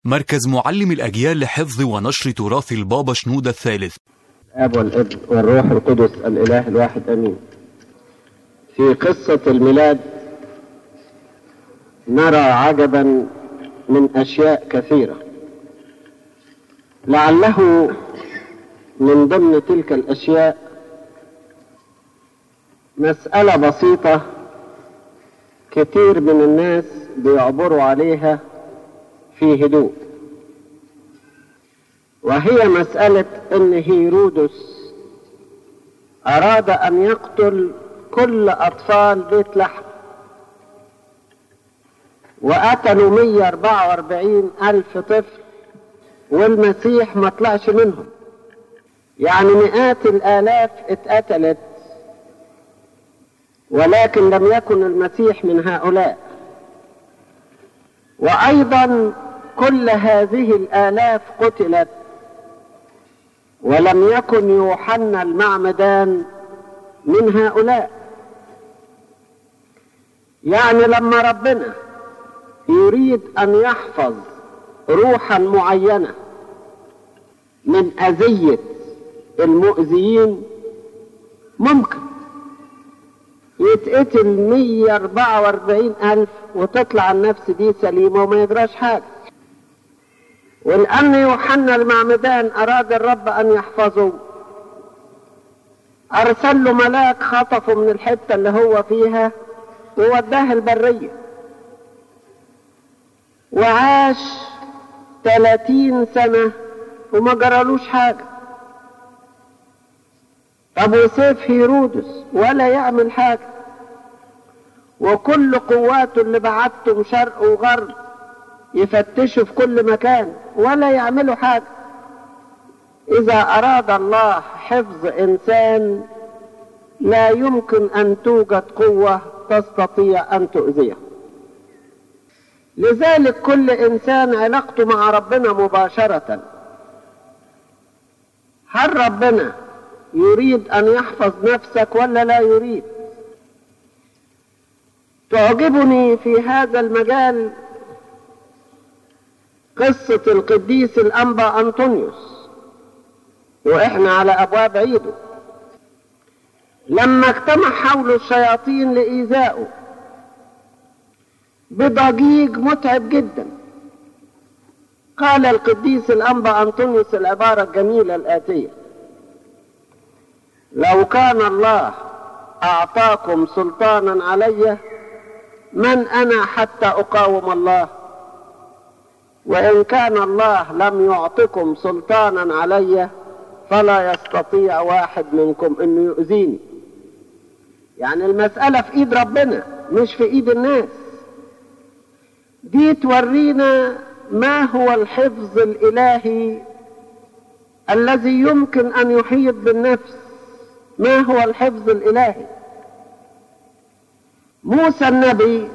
مركز معلم الأجيال لحفظ ونشر تراث البابا شنودة الثالث الاب والابن والروح القدس الاله الواحد امين في قصه الميلاد نرى عجبا من اشياء كثيره لعله من ضمن تلك الاشياء مساله بسيطه كتير من الناس بيعبروا عليها في هدوء وهي مسألة أن هيرودس أراد أن يقتل كل أطفال بيت لحم وقتلوا 144 ألف طفل والمسيح ما طلعش منهم يعني مئات الآلاف اتقتلت ولكن لم يكن المسيح من هؤلاء وأيضا كل هذه الآلاف قتلت ولم يكن يوحنا المعمدان من هؤلاء يعني لما ربنا يريد ان يحفظ روحا معينه من اذيه المؤذيين ممكن يتقتل 144 ألف وتطلع النفس دي سليمة وما يجراش حاجة ولأن يوحنا المعمدان أراد الرب أن يحفظه أرسل له ملاك خطفه من الحتة اللي هو فيها ووداه البرية وعاش ثلاثين سنة وما جرالوش حاجة طب وسيف هيرودس ولا يعمل حاجة وكل قواته اللي بعتهم شرق وغرب يفتشوا في كل مكان ولا يعملوا حاجة إذا أراد الله حفظ إنسان لا يمكن أن توجد قوة تستطيع أن تؤذيه لذلك كل إنسان علاقته مع ربنا مباشرة هل ربنا يريد أن يحفظ نفسك ولا لا يريد تعجبني في هذا المجال قصة القديس الأنبا أنطونيوس وإحنا على أبواب عيده لما اجتمع حوله الشياطين لإيذائه بضجيج متعب جدا قال القديس الأنبا أنطونيوس العبارة الجميلة الآتية لو كان الله أعطاكم سلطانا علي من أنا حتى أقاوم الله وإن كان الله لم يعطكم سلطانا علي فلا يستطيع واحد منكم أن يؤذيني يعني المسألة في إيد ربنا مش في إيد الناس دي تورينا ما هو الحفظ الإلهي الذي يمكن أن يحيط بالنفس ما هو الحفظ الإلهي موسى النبي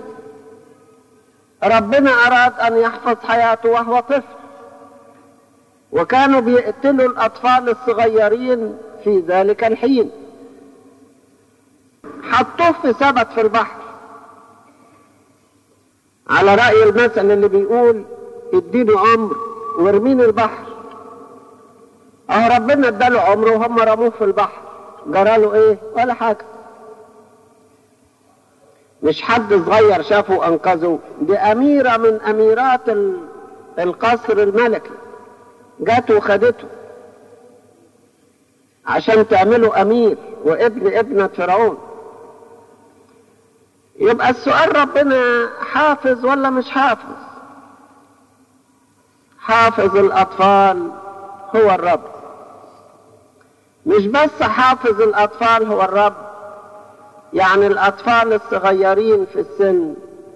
ربنا أراد أن يحفظ حياته وهو طفل وكانوا بيقتلوا الأطفال الصغيرين في ذلك الحين حطوه في سبت في البحر على رأي المثل اللي بيقول اديني عمر وارميني البحر اه ربنا اداله عمر وهم رموه في البحر جراله ايه ولا حاجة مش حد صغير شافه وانقذه دي اميرة من اميرات القصر الملكي جات وخدته عشان تعمله امير وابن ابنة فرعون يبقى السؤال ربنا حافظ ولا مش حافظ حافظ الاطفال هو الرب مش بس حافظ الأطفال هو الرب يعني الأطفال الصغيرين في السن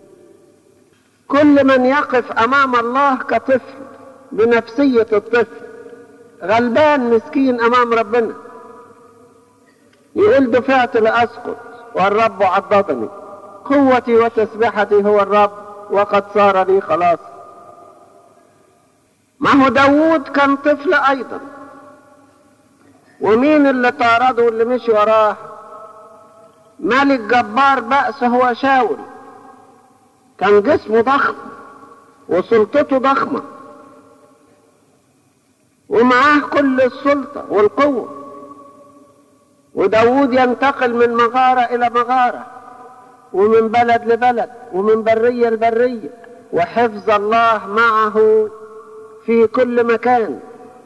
كل من يقف أمام الله كطفل بنفسية الطفل غلبان مسكين أمام ربنا يقول دفعت لأسقط والرب عضدني قوتي وتسبحتي هو الرب وقد صار لي خلاص ما هو داوود كان طفل أيضا ومين اللي طارده واللي مشي وراه ملك جبار بأس هو شاول كان جسمه ضخم وسلطته ضخمة ومعاه كل السلطة والقوة وداود ينتقل من مغارة إلى مغارة ومن بلد لبلد ومن برية لبرية وحفظ الله معه في كل مكان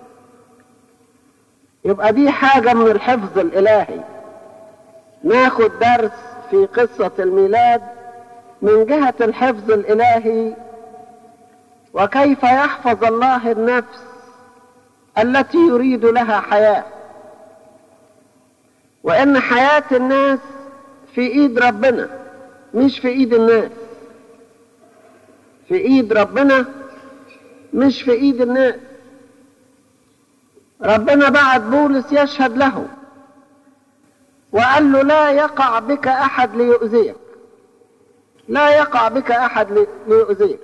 يبقى دي حاجة من الحفظ الإلهي ناخد درس في قصة الميلاد من جهة الحفظ الإلهي وكيف يحفظ الله النفس التي يريد لها حياة وإن حياة الناس في إيد ربنا مش في إيد الناس في إيد ربنا مش في إيد الناس ربنا بعت بولس يشهد له وقال له لا يقع بك أحد ليؤذيك لا يقع بك أحد ليؤذيك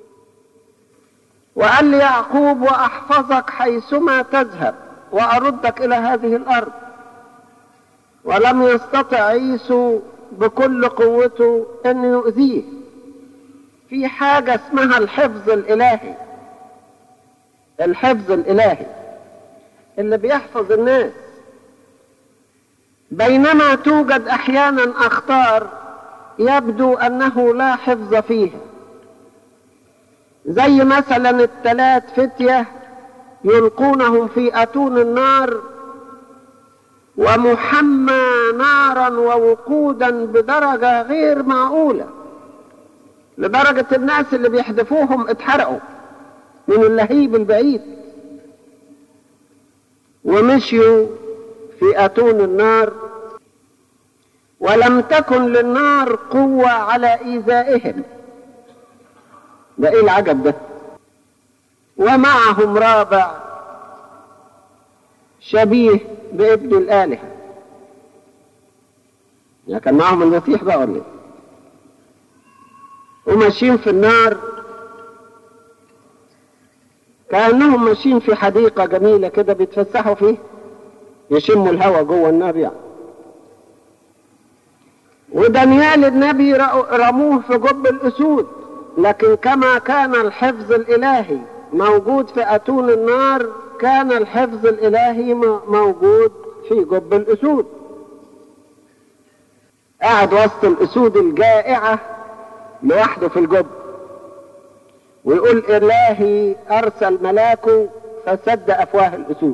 وقال ليعقوب وأحفظك حيثما تذهب وأردك إلى هذه الأرض ولم يستطع عيسو بكل قوته أن يؤذيه في حاجة اسمها الحفظ الإلهي الحفظ الإلهي اللي بيحفظ الناس بينما توجد أحيانا أخطار يبدو أنه لا حفظ فيها زي مثلا الثلاث فتية يلقونهم في أتون النار ومحمى نارا ووقودا بدرجة غير معقولة لدرجة الناس اللي بيحدفوهم اتحرقوا من اللهيب البعيد ومشيوا في أتون النار ولم تكن للنار قوة على إيذائهم ده إيه العجب ده ومعهم رابع شبيه بابن الآلهة لكن معهم المسيح بقى ولا وماشيين في النار كأنهم ماشيين في حديقة جميلة كده بيتفسحوا فيه يشموا الهواء جوه النار يعني ودانيال النبي رموه في جب الأسود لكن كما كان الحفظ الإلهي موجود في أتون النار كان الحفظ الإلهي موجود في جب الأسود قاعد وسط الأسود الجائعة لوحده في الجب ويقول إلهي أرسل ملاكه فسد أفواه الأسود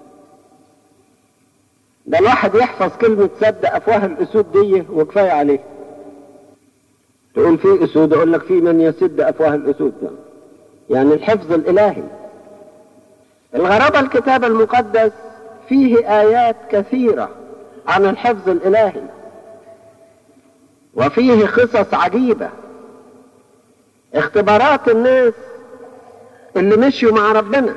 ده الواحد يحفظ كلمة سد أفواه الأسود دي وكفاية عليه تقول في أسود أقول لك في من يسد أفواه الأسود ده. يعني الحفظ الإلهي الغرابة الكتاب المقدس فيه آيات كثيرة عن الحفظ الإلهي وفيه قصص عجيبة اختبارات الناس اللي مشيوا مع ربنا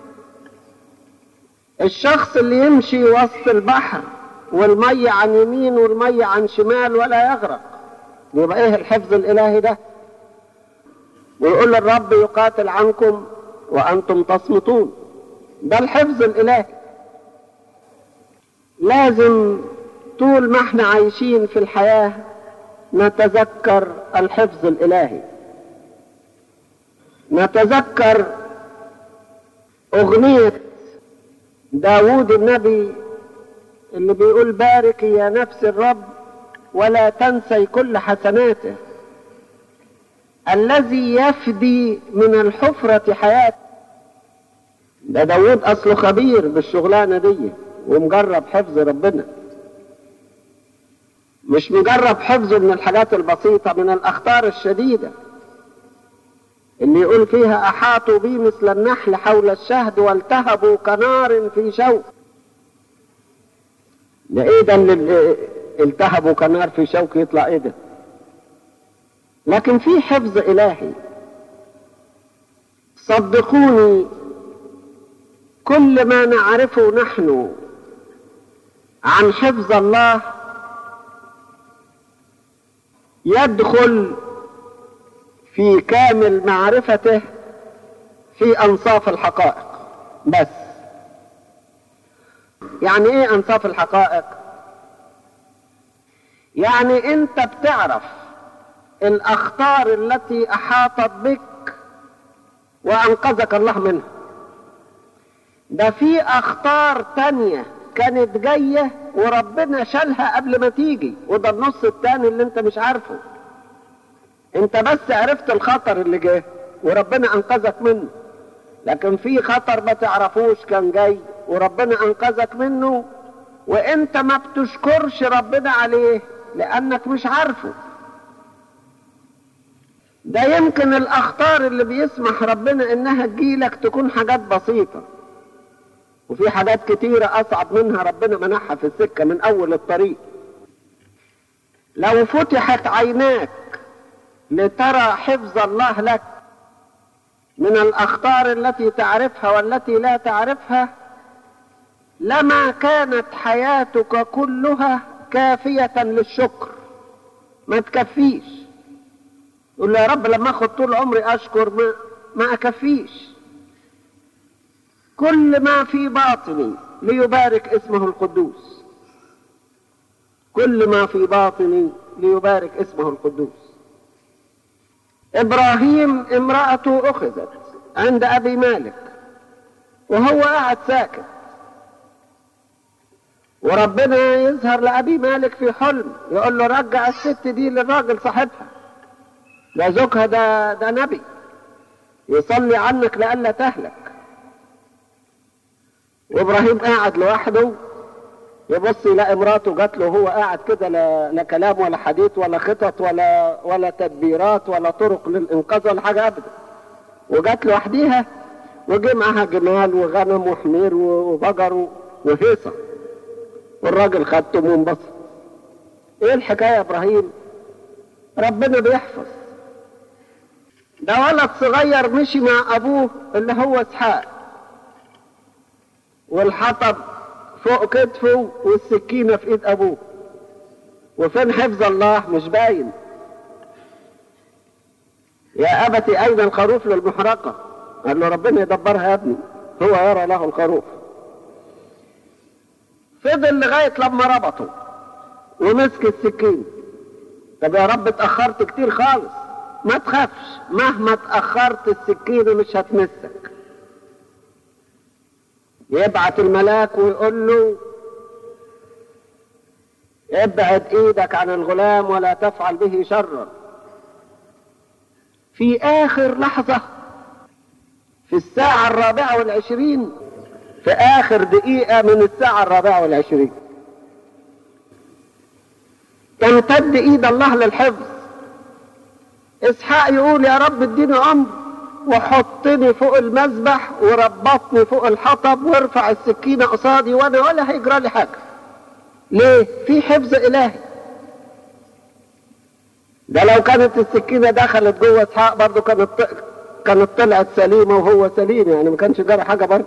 الشخص اللي يمشي وسط البحر والمية عن يمين والمية عن شمال ولا يغرق يبقى ايه الحفظ الالهي ده ويقول الرب يقاتل عنكم وانتم تصمتون ده الحفظ الالهي لازم طول ما احنا عايشين في الحياة نتذكر الحفظ الالهي نتذكر اغنية داود النبي اللي بيقول بارك يا نفس الرب ولا تنسي كل حسناته الذي يفدي من الحفرة حياته ده داود أصله خبير بالشغلانة دي ومجرب حفظ ربنا مش مجرب حفظه من الحاجات البسيطة من الأخطار الشديدة اللي يقول فيها أحاطوا بي مثل النحل حول الشهد والتهبوا كنار في شوك ده ايه ده اللي التهبوا كنار في شوك يطلع ايه ده لكن في حفظ إلهي صدقوني كل ما نعرفه نحن عن حفظ الله يدخل في كامل معرفته في أنصاف الحقائق بس يعني ايه أنصاف الحقائق يعني انت بتعرف الأخطار التي أحاطت بك وأنقذك الله منها ده في اخطار تانية كانت جاية وربنا شالها قبل ما تيجي وده النص التاني اللي انت مش عارفه انت بس عرفت الخطر اللي جه وربنا انقذك منه لكن في خطر ما تعرفوش كان جاي وربنا انقذك منه وانت ما بتشكرش ربنا عليه لانك مش عارفه ده يمكن الاخطار اللي بيسمح ربنا انها تجيلك تكون حاجات بسيطه وفي حاجات كتيره اصعب منها ربنا منحها في السكه من اول الطريق لو فتحت عيناك لترى حفظ الله لك من الاخطار التي تعرفها والتي لا تعرفها لما كانت حياتك كلها كافيه للشكر ما تكفيش يقول له يا رب لما اخد طول عمري اشكر ما ما اكفيش كل ما في باطني ليبارك اسمه القدوس كل ما في باطني ليبارك اسمه القدوس ابراهيم امرأته اخذت عند ابي مالك وهو قاعد ساكت وربنا يظهر لابي مالك في حلم يقول له رجع الست دي للراجل صاحبها ده زوجها ده ده نبي يصلي عنك لئلا تهلك وابراهيم قاعد لوحده يبص يلاقي مراته جات له وهو قاعد كده لا, لا كلام ولا حديث ولا خطط ولا ولا تدبيرات ولا طرق للانقاذ ولا حاجه ابدا وجات لوحديها وجه معاها جمال وغنم وحمير وبقر وهيصه والراجل خدته وانبسط ايه الحكايه يا ابراهيم ربنا بيحفظ ده ولد صغير مشي مع ابوه اللي هو اسحاق والحطب فوق كتفه والسكينة في ايد ابوه وفين حفظ الله مش باين يا ابت اين الخروف للمحرقة قال له ربنا يدبرها يا ابني هو يرى له الخروف فضل لغاية لما ربطه ومسك السكين طب يا رب اتأخرت كتير خالص ما تخافش مهما اتأخرت السكينة مش هتمسك يبعت الملاك ويقول له ابعد ايدك عن الغلام ولا تفعل به شرا في اخر لحظة في الساعة الرابعة والعشرين في اخر دقيقة من الساعة الرابعة والعشرين تمتد ايد الله للحفظ اسحاق يقول يا رب اديني عمر وحطني فوق المذبح وربطني فوق الحطب وارفع السكينة قصادي وانا ولا هيجرى لي حاجة ليه في حفظ الهي ده لو كانت السكينة دخلت جوه اسحاق برضه كانت كانت طلعت سليمة وهو سليم يعني ما كانش جرى حاجة برضه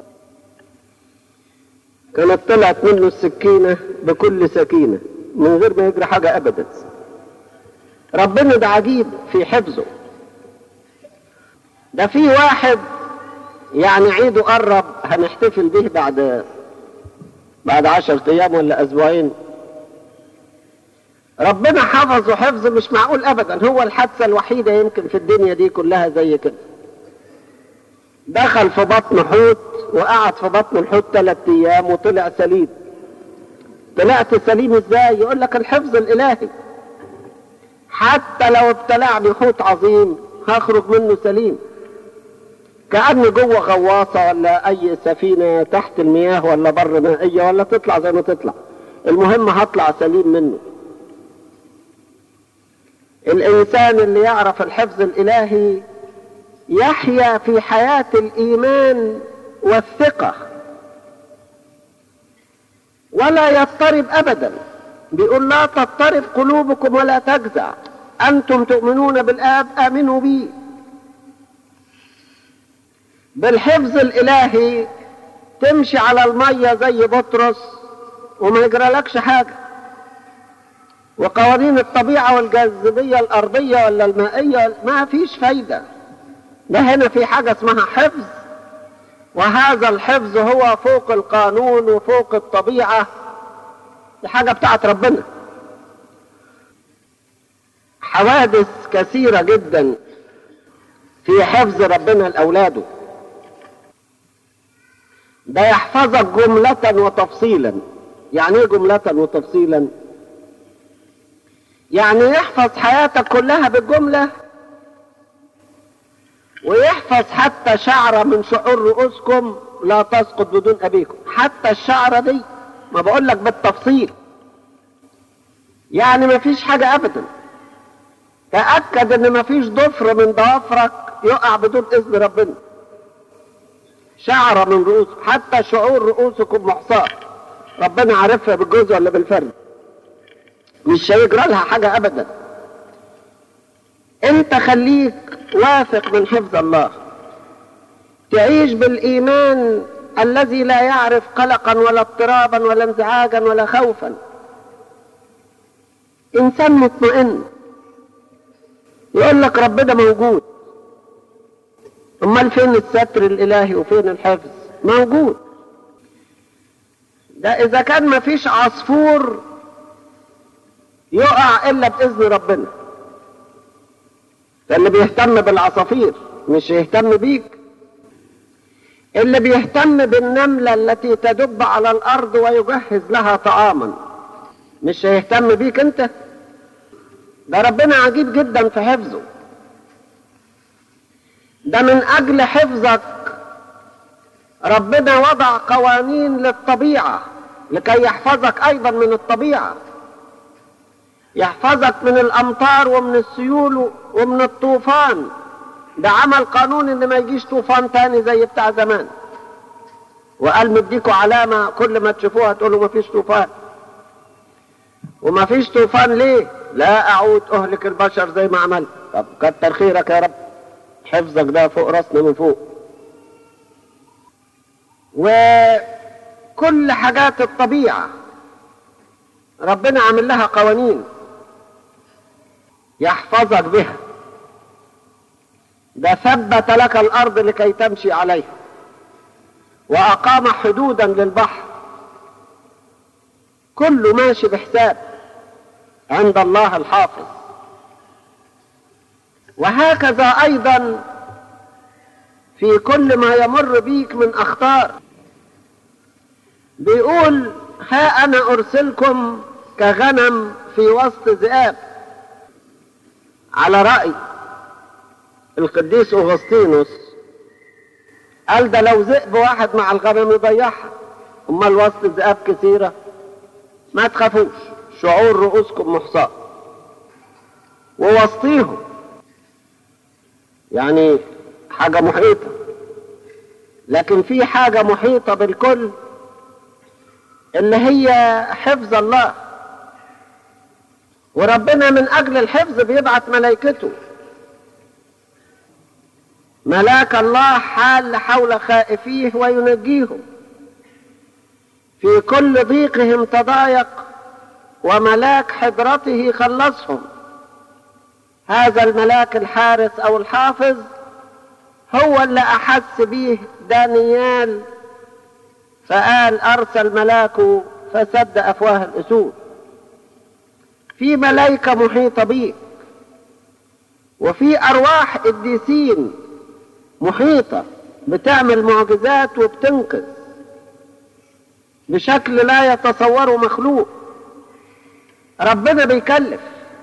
كانت طلعت منه السكينة بكل سكينة من غير ما يجري حاجة أبدا ربنا ده عجيب في حفظه ده في واحد يعني عيده قرب هنحتفل به بعد بعد عشر ايام ولا اسبوعين ربنا حفظه حفظ مش معقول ابدا هو الحادثة الوحيدة يمكن في الدنيا دي كلها زي كده دخل في بطن حوت وقعد في بطن الحوت ثلاث ايام وطلع سليم طلعت سليم ازاي يقول لك الحفظ الالهي حتى لو ابتلعني حوت عظيم هخرج منه سليم كأني جوه غواصة ولا أي سفينة تحت المياه ولا بر مائية ولا تطلع زي ما تطلع المهم هطلع سليم منه الإنسان اللي يعرف الحفظ الإلهي يحيا في حياة الإيمان والثقة ولا يضطرب أبدا بيقول لا تضطرب قلوبكم ولا تجزع أنتم تؤمنون بالآب آمنوا بي بالحفظ الإلهي تمشي على المية زي بطرس وما يجرالكش حاجة وقوانين الطبيعة والجاذبية الأرضية ولا المائية ما فيش فايدة ده هنا في حاجة اسمها حفظ وهذا الحفظ هو فوق القانون وفوق الطبيعة دي حاجة بتاعت ربنا حوادث كثيرة جدا في حفظ ربنا لأولاده ده يحفظك جملة وتفصيلا يعني ايه جملة وتفصيلا يعني يحفظ حياتك كلها بالجملة ويحفظ حتى شعرة من شعور رؤوسكم لا تسقط بدون أبيكم حتى الشعرة دي ما بقول لك بالتفصيل يعني ما فيش حاجة أبدا تأكد إن ما فيش ضفر من ضوافرك يقع بدون إذن ربنا شعرة من رؤوس حتى شعور رؤوسكم محصاة ربنا عارفها بالجزء ولا بالفرد مش هيجرى لها حاجة أبدا أنت خليك واثق من حفظ الله تعيش بالإيمان الذي لا يعرف قلقا ولا اضطرابا ولا انزعاجا ولا خوفا إنسان مطمئن يقول لك ربنا موجود امال فين الستر الالهي وفين الحفظ موجود ده اذا كان ما فيش عصفور يقع الا باذن ربنا فاللي بيهتم بالعصافير مش يهتم بيك اللي بيهتم بالنملة التي تدب على الارض ويجهز لها طعاما مش هيهتم بيك انت ده ربنا عجيب جدا في حفظه ده من اجل حفظك ربنا وضع قوانين للطبيعه لكي يحفظك ايضا من الطبيعه يحفظك من الامطار ومن السيول ومن الطوفان ده عمل قانون ان ما يجيش طوفان تاني زي بتاع زمان وقال مديكوا علامة كل ما تشوفوها تقولوا ما فيش طوفان وما فيش طوفان ليه لا اعود اهلك البشر زي ما عملت طب كتر خيرك يا رب حفظك ده فوق راسنا من فوق وكل حاجات الطبيعة ربنا عامل لها قوانين يحفظك بها ده ثبت لك الأرض لكي تمشي عليها وأقام حدودا للبحر كله ماشي بحساب عند الله الحافظ وهكذا ايضا في كل ما يمر بيك من اخطار بيقول ها انا ارسلكم كغنم في وسط ذئاب على راي القديس اغسطينوس قال ده لو ذئب واحد مع الغنم يضيعها امال وسط ذئاب كثيره ما تخافوش شعور رؤوسكم محصاه ووسطيهم يعني حاجة محيطة لكن في حاجة محيطة بالكل اللي هي حفظ الله وربنا من أجل الحفظ بيبعت ملائكته ملاك الله حال حول خائفيه وينجيهم في كل ضيقهم تضايق وملاك حضرته خلصهم هذا الملاك الحارس او الحافظ هو اللي احس به دانيال فقال ارسل ملاكه فسد افواه الاسود في ملائكه محيطه بيك وفي ارواح قديسين محيطه بتعمل معجزات وبتنقذ بشكل لا يتصوره مخلوق ربنا بيكلف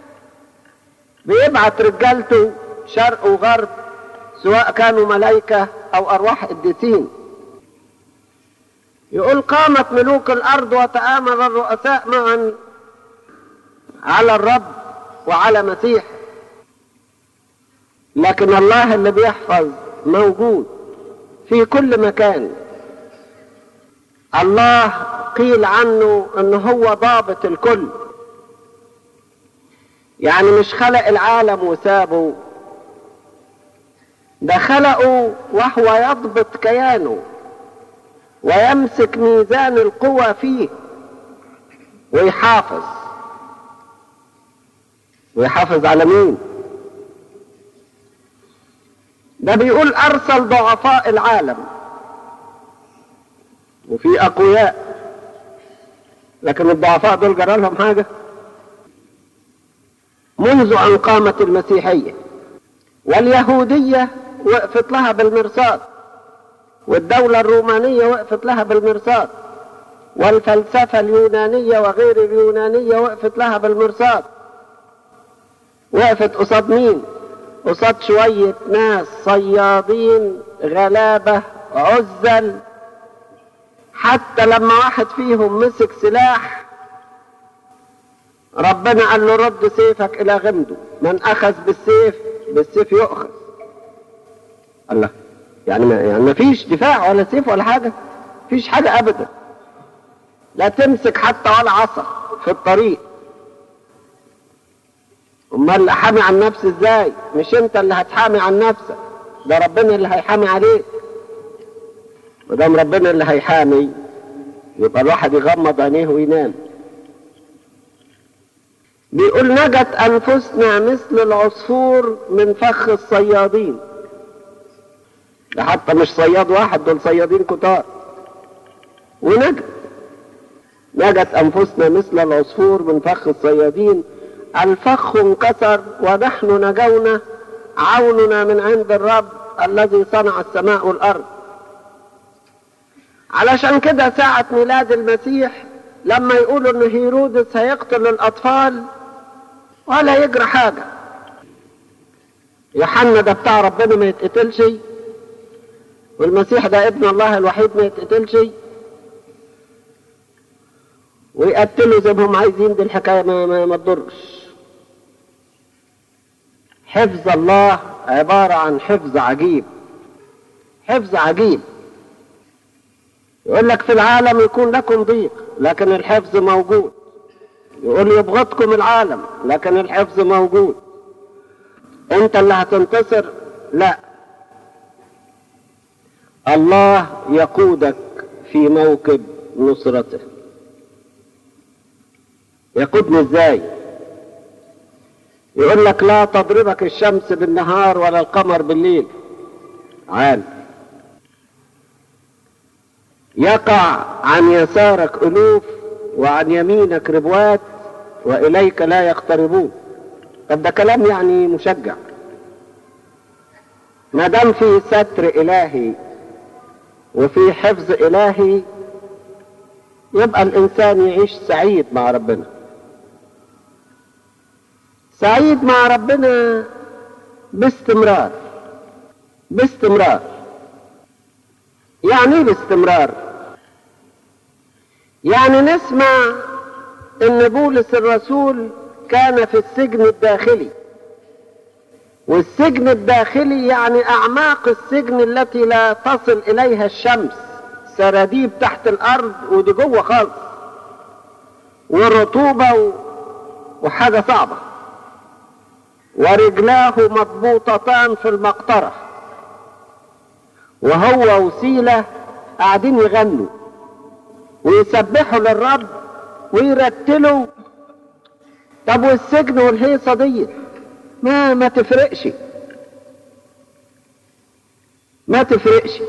بيبعت رجالته شرق وغرب سواء كانوا ملائكة أو أرواح قديسين يقول قامت ملوك الأرض وتآمر الرؤساء معا على الرب وعلى مسيح لكن الله اللي بيحفظ موجود في كل مكان الله قيل عنه ان هو ضابط الكل يعني مش خلق العالم وسابه ده خلقه وهو يضبط كيانه ويمسك ميزان القوى فيه ويحافظ ويحافظ على مين ده بيقول ارسل ضعفاء العالم وفي اقوياء لكن الضعفاء دول جرى لهم حاجه منذ ان قامت المسيحيه واليهوديه وقفت لها بالمرصاد والدولة الرومانية وقفت لها بالمرصاد والفلسفة اليونانية وغير اليونانية وقفت لها بالمرصاد وقفت قصاد مين قصاد شوية ناس صيادين غلابة عزل حتى لما واحد فيهم مسك سلاح ربنا قال له رد سيفك الى غمده من اخذ بالسيف بالسيف يؤخذ الله يعني ما يعني ما فيش دفاع ولا سيف ولا حاجه فيش حاجه ابدا لا تمسك حتى ولا عصا في الطريق امال احامي عن نفسي ازاي مش انت اللي هتحامي عن نفسك ده ربنا اللي هيحامي عليك ما دام ربنا اللي هيحامي يبقى الواحد يغمض عينيه وينام بيقول نجت انفسنا مثل العصفور من فخ الصيادين ده حتى مش صياد واحد دول صيادين كتار ونجت نجت انفسنا مثل العصفور من فخ الصيادين الفخ انكسر ونحن نجونا عوننا من عند الرب الذي صنع السماء والارض علشان كده ساعة ميلاد المسيح لما يقولوا ان هيرودس هيقتل الاطفال ولا يجرى حاجة يوحنا ده بتاع ربنا ما يتقتلش والمسيح ده ابن الله الوحيد ما يتقتلش ويقتلوا زي ما هم عايزين دي الحكاية ما, ما, ما تضرش حفظ الله عبارة عن حفظ عجيب حفظ عجيب يقول لك في العالم يكون لكم ضيق لكن الحفظ موجود يقول يبغضكم العالم لكن الحفظ موجود انت اللي هتنتصر لا الله يقودك في موكب نصرته يقودني ازاي يقول لك لا تضربك الشمس بالنهار ولا القمر بالليل عال يقع عن يسارك ألوف وعن يمينك ربوات وإليك لا يقتربون طب ده كلام يعني مشجع ما دام في ستر إلهي وفي حفظ إلهي يبقى الإنسان يعيش سعيد مع ربنا سعيد مع ربنا باستمرار باستمرار يعني ايه باستمرار يعني نسمع ان بولس الرسول كان في السجن الداخلي والسجن الداخلي يعني اعماق السجن التي لا تصل اليها الشمس سراديب تحت الارض ودي جوه خالص ورطوبه و... وحاجه صعبه ورجلاه مضبوطتان في المقطره وهو وسيله قاعدين يغنوا ويسبحوا للرب ويرتلوا طب والسجن والهيصه دي ما ما تفرقش ما تفرقش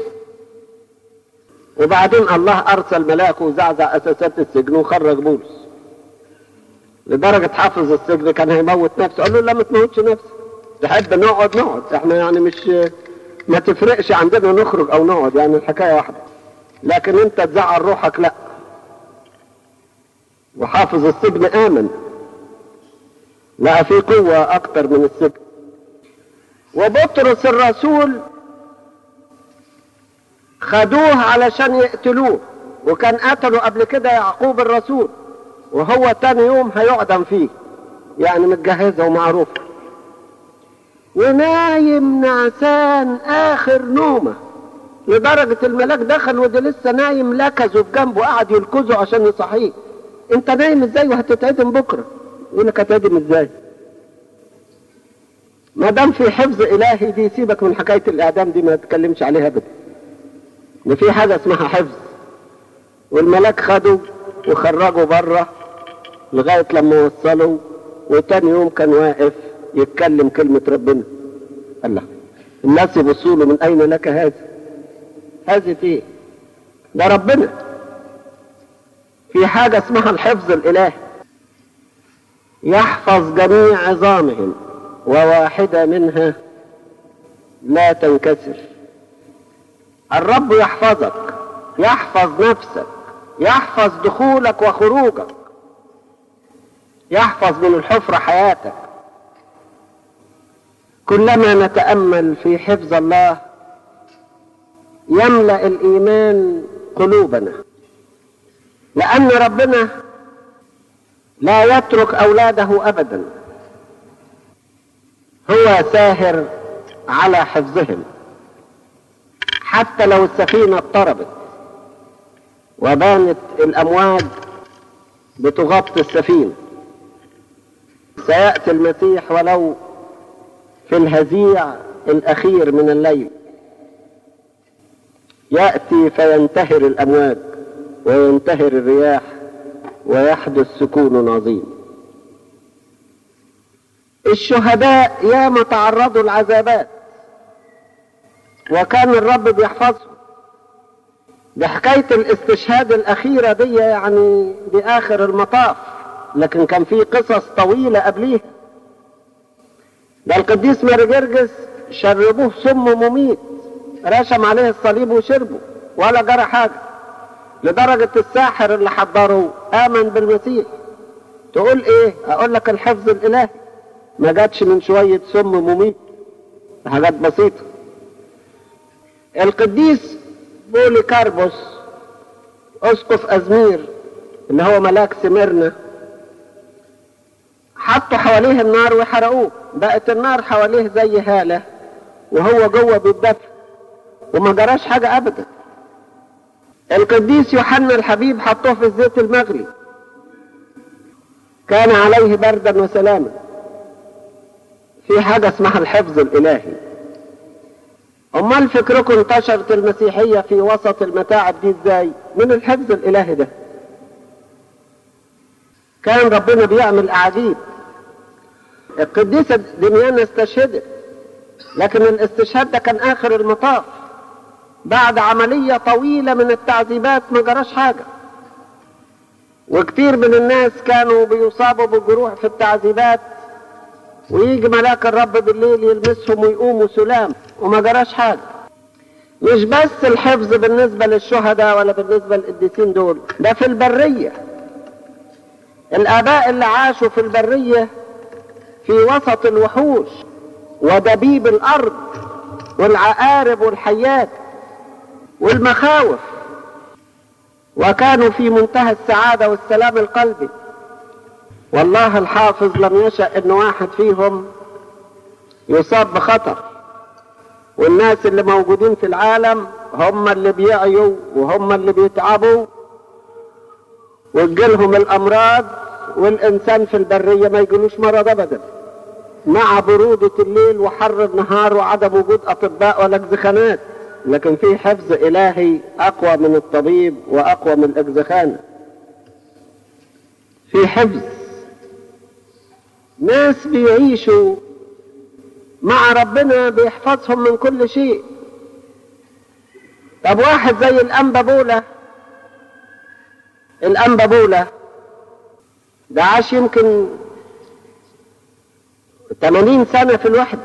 وبعدين الله ارسل ملاكه وزعزع اساسات السجن وخرج بولس لدرجة حافظ السجن كان هيموت نفسه قال له لا ما تموتش نفسك تحب نقعد نقعد احنا يعني مش ما تفرقش عندنا نخرج او نقعد يعني الحكاية واحدة لكن انت تزعل روحك لا وحافظ السجن امن لقى في قوة اكتر من السجن وبطرس الرسول خدوه علشان يقتلوه وكان قتلوا قبل كده يعقوب الرسول وهو تاني يوم هيعدم فيه يعني متجهزة ومعروفة ونايم نعسان اخر نومه لدرجة الملاك دخل وده لسه نايم لكزه في جنبه قعد يلكزه عشان يصحيه انت نايم ازاي وهتتعدم بكرة يقول لك هتعدم ازاي ما دام في حفظ الهي دي سيبك من حكاية الاعدام دي ما تتكلمش عليها ابدا ان في حاجة اسمها حفظ والملاك خده وخرجه بره لغاية لما وصلوا وتاني يوم كان واقف يتكلم كلمة ربنا الله الناس يبصوا له من أين لك هذا هذه ايه ده ربنا في حاجة اسمها الحفظ الإلهي يحفظ جميع عظامهم وواحدة منها لا تنكسر الرب يحفظك يحفظ نفسك يحفظ دخولك وخروجك يحفظ من الحفرة حياتك كلما نتأمل في حفظ الله يملأ الإيمان قلوبنا لأن ربنا لا يترك أولاده أبدا هو ساهر على حفظهم حتى لو السفينة اضطربت وبانت الأمواج بتغطي السفينة سيأتي المسيح ولو في الهزيع الأخير من الليل يأتي فينتهر الأمواج وينتهر الرياح ويحدث سكون عظيم الشهداء ياما تعرضوا العذابات وكان الرب بيحفظهم بحكاية الاستشهاد الأخيرة دي يعني بآخر المطاف لكن كان في قصص طويلة قبليها ده القديس مارجرجس شربوه سم مميت رشم عليه الصليب وشربه ولا جرى حاجة لدرجة الساحر اللي حضره آمن بالمسيح تقول ايه اقول لك الحفظ الالهي ما جاتش من شوية سم مميت حاجات بسيطة القديس بولي كاربوس اسقف ازمير اللي هو ملاك سميرنا حطوا حواليه النار وحرقوه بقت النار حواليه زي هالة وهو جوه بيتدفى وما جراش حاجة ابدا القديس يوحنا الحبيب حطوه في الزيت المغلي كان عليه بردا وسلاما في حاجة اسمها الحفظ الإلهي أمال فكركم انتشرت المسيحية في وسط المتاعب دي ازاي من الحفظ الإلهي ده كان ربنا بيعمل أعاجيب القديسة دميانة استشهدت لكن الاستشهاد ده كان آخر المطاف بعد عملية طويلة من التعذيبات ما جراش حاجة وكتير من الناس كانوا بيصابوا بالجروح في التعذيبات ويجي ملاك الرب بالليل يلمسهم ويقوموا سلام وما جراش حاجة مش بس الحفظ بالنسبة للشهداء ولا بالنسبة للقديسين دول ده في البرية الآباء اللي عاشوا في البرية في وسط الوحوش ودبيب الأرض والعقارب والحيات والمخاوف وكانوا في منتهى السعادة والسلام القلبي والله الحافظ لم يشأ ان واحد فيهم يصاب بخطر والناس اللي موجودين في العالم هم اللي بيعيوا وهم اللي بيتعبوا وتجيلهم الامراض والانسان في البرية ما يجيلوش مرض ابدا مع برودة الليل وحر النهار وعدم وجود اطباء ولا اجزخانات لكن في حفظ الهي اقوى من الطبيب واقوى من الاجزخانة في حفظ ناس بيعيشوا مع ربنا بيحفظهم من كل شيء طب واحد زي الأنبا بولا الأنبا بولا ده عاش يمكن 80 سنة في الوحدة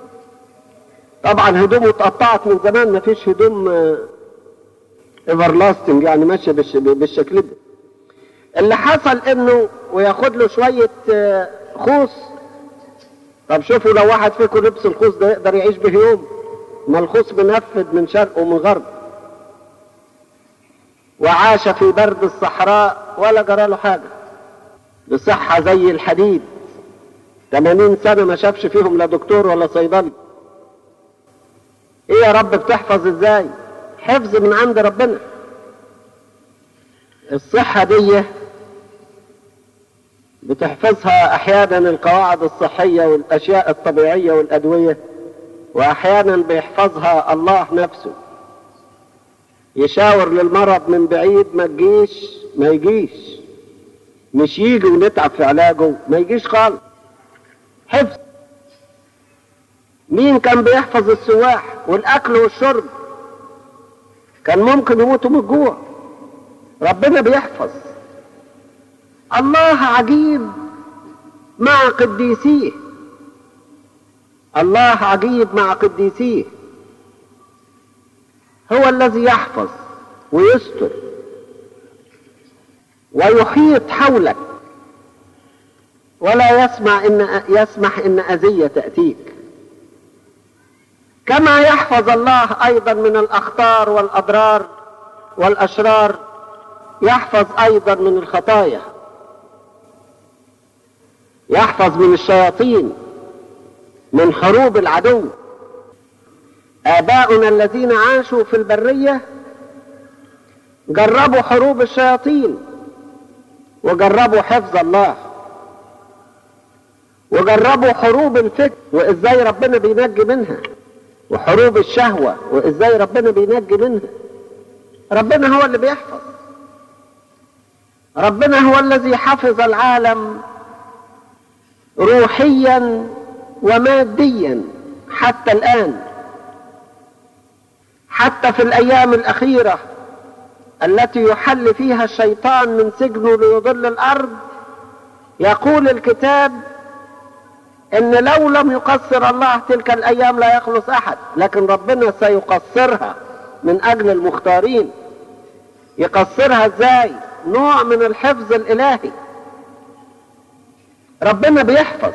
طبعا هدومه اتقطعت من زمان ما فيش هدوم ايفرلاستنج يعني ماشيه بالشكل ده اللي حصل انه وياخد له شويه خوص طب شوفوا لو واحد فيكم لبس الخوص ده يقدر يعيش به يوم ما الخوص بنفذ من شرق ومن غرب وعاش في برد الصحراء ولا جرى له حاجة بصحة زي الحديد 80 سنة ما شافش فيهم لا دكتور ولا صيدلي ايه يا رب بتحفظ ازاي حفظ من عند ربنا الصحة دي بتحفظها احيانا القواعد الصحية والاشياء الطبيعية والادوية واحيانا بيحفظها الله نفسه يشاور للمرض من بعيد ما تجيش ما يجيش مش يجي ونتعب في علاجه ما يجيش خالص حفظ مين كان بيحفظ السواح والاكل والشرب كان ممكن يموتوا من الجوع ربنا بيحفظ الله عجيب مع قديسيه الله عجيب مع قديسيه هو الذي يحفظ ويستر ويحيط حولك ولا يسمع إن يسمح إن أذية تأتيك كما يحفظ الله أيضا من الأخطار والأضرار والأشرار يحفظ أيضا من الخطايا يحفظ من الشياطين من حروب العدو آباؤنا الذين عاشوا في البرية جربوا حروب الشياطين وجربوا حفظ الله وجربوا حروب الفكر وازاي ربنا بينجي منها وحروب الشهوة وازاي ربنا بينجي منها ربنا هو اللي بيحفظ ربنا هو الذي حفظ العالم روحيا وماديا حتى الآن حتى في الأيام الأخيرة التي يحل فيها الشيطان من سجنه ليضل الأرض يقول الكتاب ان لو لم يقصر الله تلك الايام لا يخلص احد لكن ربنا سيقصرها من اجل المختارين يقصرها ازاي نوع من الحفظ الالهي ربنا بيحفظ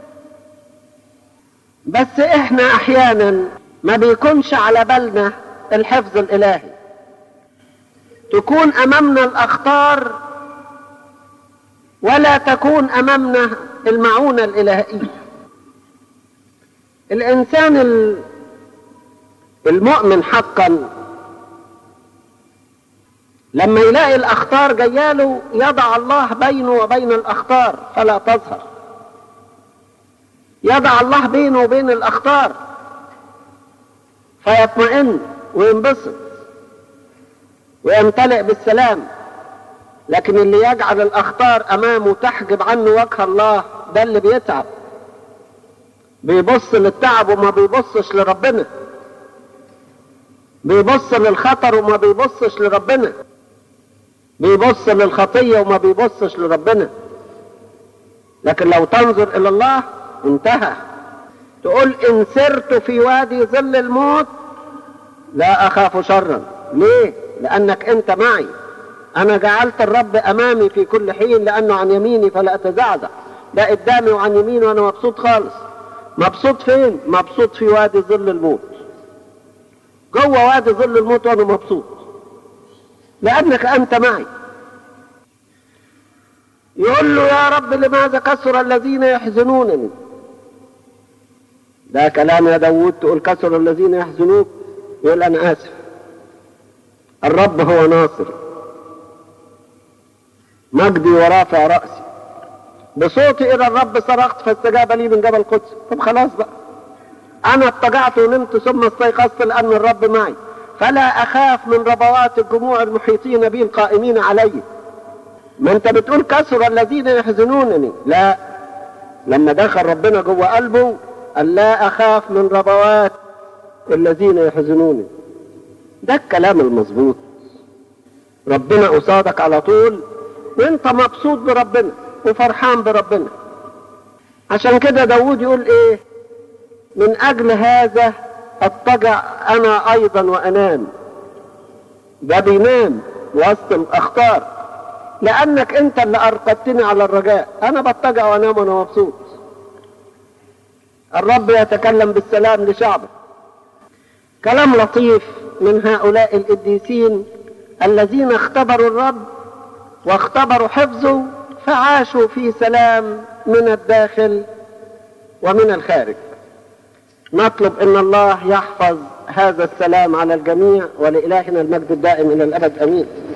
بس احنا احيانا ما بيكونش على بالنا الحفظ الالهي تكون امامنا الاخطار ولا تكون امامنا المعونة الالهية الانسان المؤمن حقا لما يلاقي الاخطار جياله يضع الله بينه وبين الاخطار فلا تظهر يضع الله بينه وبين الاخطار فيطمئن وينبسط ويمتلئ بالسلام لكن اللي يجعل الاخطار امامه تحجب عنه وجه الله ده اللي بيتعب بيبص للتعب وما بيبصش لربنا بيبص للخطر وما بيبصش لربنا بيبص للخطية وما بيبصش لربنا لكن لو تنظر الى الله انتهى تقول ان سرت في وادي ظل الموت لا اخاف شرا ليه لانك انت معي انا جعلت الرب امامي في كل حين لانه عن يميني فلا اتزعزع ده قدامي وعن يميني وانا مبسوط خالص مبسوط فين مبسوط في وادي ظل الموت جوه وادي ظل الموت وانا مبسوط لانك انت معي يقول له يا رب لماذا كثر الذين يحزنونني ده كلام يا داوود تقول كثر الذين يحزنوك يقول انا اسف الرب هو ناصري مجدي ورافع رأسي بصوتي إلى الرب صرخت فاستجاب لي من جبل قدس طب خلاص بقى أنا اضطجعت ونمت ثم استيقظت لأن الرب معي فلا أخاف من ربوات الجموع المحيطين بي القائمين علي ما أنت بتقول كسر الذين يحزنونني لا لما دخل ربنا جوه قلبه قال لا أخاف من ربوات الذين يحزنونني ده الكلام المظبوط ربنا قصادك على طول وانت مبسوط بربنا وفرحان بربنا عشان كده داود يقول ايه من اجل هذا اضطجع انا ايضا وانام ده بينام وسط الاخطار لانك انت اللي ارقدتني على الرجاء انا بضطجع وانام وانا مبسوط الرب يتكلم بالسلام لشعبه كلام لطيف من هؤلاء القديسين الذين اختبروا الرب واختبروا حفظه فعاشوا في سلام من الداخل ومن الخارج نطلب ان الله يحفظ هذا السلام على الجميع ولالهنا المجد الدائم الى الابد امين